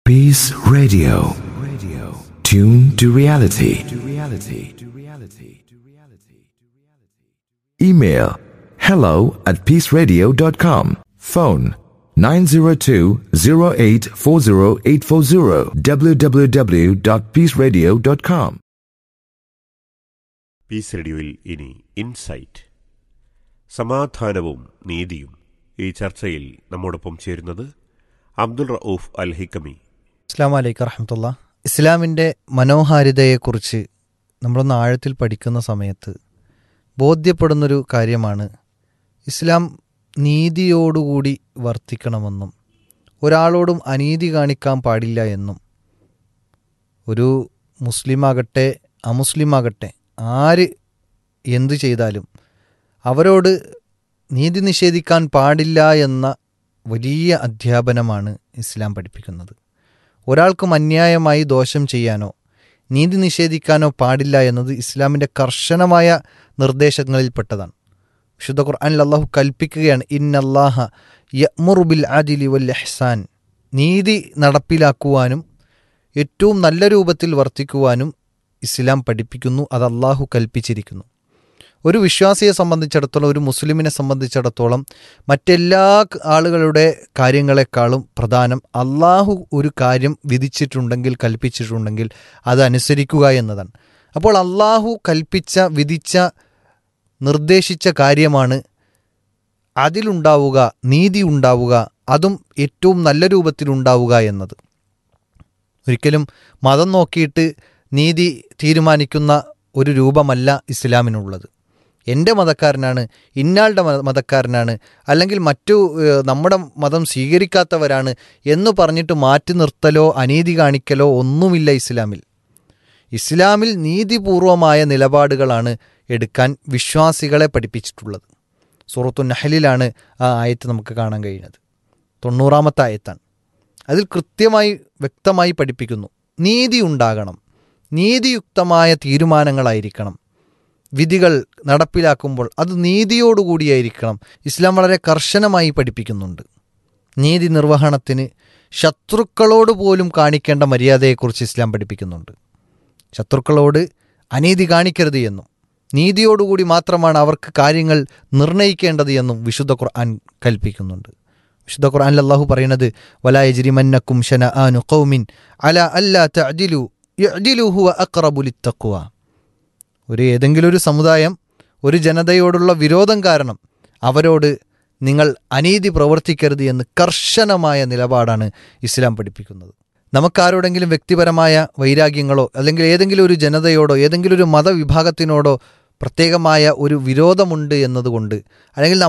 Peace Radio. Radio. Tune to reality. To reality. To reality. To reality. Email hello at peaceradio.com. Phone 902-0840840 www.peaceradio.com. Peace radio ഇനി insight സമാധാനവും നീതിയും ഈ ചർച്ചയിൽ നമ്മോടൊപ്പം ചേരുന്നത് അബ്ദുൾ റഊഫ് അൽ ഹിക്കമി അസ്ലാം വലൈക്കും വറഹമത്തുള്ള ഇസ്ലാമിൻ്റെ മനോഹാരിതയെക്കുറിച്ച് നമ്മളൊന്ന് ആഴത്തിൽ പഠിക്കുന്ന സമയത്ത് ബോധ്യപ്പെടുന്നൊരു കാര്യമാണ് ഇസ്ലാം നീതിയോടുകൂടി വർത്തിക്കണമെന്നും ഒരാളോടും അനീതി കാണിക്കാൻ പാടില്ല എന്നും ഒരു മുസ്ലിമാകട്ടെ അമുസ്ലിമാകട്ടെ ആര് എന്തു ചെയ്താലും അവരോട് നീതി നിഷേധിക്കാൻ പാടില്ല എന്ന വലിയ അധ്യാപനമാണ് ഇസ്ലാം പഠിപ്പിക്കുന്നത് ഒരാൾക്കും അന്യായമായി ദോഷം ചെയ്യാനോ നീതി നിഷേധിക്കാനോ പാടില്ല എന്നത് ഇസ്ലാമിൻ്റെ കർശനമായ നിർദ്ദേശങ്ങളിൽപ്പെട്ടതാണ് വിശുദ്ധ ഖുർആനിൽ അള്ളാഹു കൽപ്പിക്കുകയാണ് ഇന്നല്ലാഹ യമുറുബിൽ ആദിലി വൽ എഹ്സാൻ നീതി നടപ്പിലാക്കുവാനും ഏറ്റവും നല്ല രൂപത്തിൽ വർത്തിക്കുവാനും ഇസ്ലാം പഠിപ്പിക്കുന്നു അത് അള്ളാഹു കൽപ്പിച്ചിരിക്കുന്നു ഒരു വിശ്വാസിയെ സംബന്ധിച്ചിടത്തോളം ഒരു മുസ്ലിമിനെ സംബന്ധിച്ചിടത്തോളം മറ്റെല്ലാ ക- ആളുകളുടെ കാര്യങ്ങളെക്കാളും പ്രധാനം അള്ളാഹു ഒരു കാര്യം വിധിച്ചിട്ടുണ്ടെങ്കിൽ കൽപ്പിച്ചിട്ടുണ്ടെങ്കിൽ അത് അനുസരിക്കുക എന്നതാണ് അപ്പോൾ അള്ളാഹു കൽപ്പിച്ച വിധിച്ച നിർദ്ദേശിച്ച കാര്യമാണ് അതിലുണ്ടാവുക നീതി ഉണ്ടാവുക അതും ഏറ്റവും നല്ല രൂപത്തിലുണ്ടാവുക എന്നത് ഒരിക്കലും മതം നോക്കിയിട്ട് നീതി തീരുമാനിക്കുന്ന ഒരു രൂപമല്ല ഇസ്ലാമിനുള്ളത് എൻ്റെ മതക്കാരനാണ് ഇന്നാളുടെ മത- മതക്കാരനാണ് അല്ലെങ്കിൽ മറ്റു ഏഹ്, നമ്മുടെ മതം സ്വീകരിക്കാത്തവരാണ് എന്ന് പറഞ്ഞിട്ട് മാറ്റി നിർത്തലോ അനീതി കാണിക്കലോ ഒന്നുമില്ല ഇസ്ലാമിൽ ഇസ്ലാമിൽ നീതിപൂർവമായ നിലപാടുകളാണ് എടുക്കാൻ വിശ്വാസികളെ പഠിപ്പിച്ചിട്ടുള്ളത് സൂറത്തു നഹലിലാണ് ആ ആയത്ത് നമുക്ക് കാണാൻ കഴിയുന്നത് തൊണ്ണൂറാമത്തെ ആയത്താണ് അതിൽ കൃത്യമായി വ്യക്തമായി പഠിപ്പിക്കുന്നു നീതി ഉണ്ടാകണം നീതിയുക്തമായ തീരുമാനങ്ങളായിരിക്കണം വിധികൾ നടപ്പിലാക്കുമ്പോൾ അത് നീതിയോടുകൂടിയായിരിക്കണം ഇസ്ലാം വളരെ കർശനമായി പഠിപ്പിക്കുന്നുണ്ട് നീതി നിർവഹണത്തിന് ശത്രുക്കളോട് പോലും കാണിക്കേണ്ട മര്യാദയെക്കുറിച്ച് ഇസ്ലാം പഠിപ്പിക്കുന്നുണ്ട് ശത്രുക്കളോട് അനീതി കാണിക്കരുത് എന്നും നീതിയോടുകൂടി മാത്രമാണ് അവർക്ക് കാര്യങ്ങൾ നിർണയിക്കേണ്ടത് എന്നും വിശുദ്ധ ഖുർആൻ കൽപ്പിക്കുന്നുണ്ട് വിശുദ്ധ ഖുർആനിൽ അള്ളാഹു പറയുന്നത് വലായജിരിമന്നക്കും ഷന ആനു കൗമിൻ അല അല്ലാ തഅദിലു യഅദിലു ഹുവ അഖ്റബു ലിത്തഖ്വ ഒരു ഏതെങ്കിലും ഒരു സമുദായം ഒരു ജനതയോടുള്ള വിരോധം കാരണം അവരോട് നിങ്ങൾ അനീതി പ്രവർത്തിക്കരുത് എന്ന് കർശനമായ നിലപാടാണ് ഇസ്ലാം പഠിപ്പിക്കുന്നത് നമുക്കാരോടെങ്കിലും വ്യക്തിപരമായ വൈരാഗ്യങ്ങളോ അല്ലെങ്കിൽ ഏതെങ്കിലും ഒരു ജനതയോടോ ഏതെങ്കിലും ഒരു മതവിഭാഗത്തിനോടോ പ്രത്യേകമായ ഒരു വിരോധമുണ്ട് എന്നതുകൊണ്ട് അല്ലെങ്കിൽ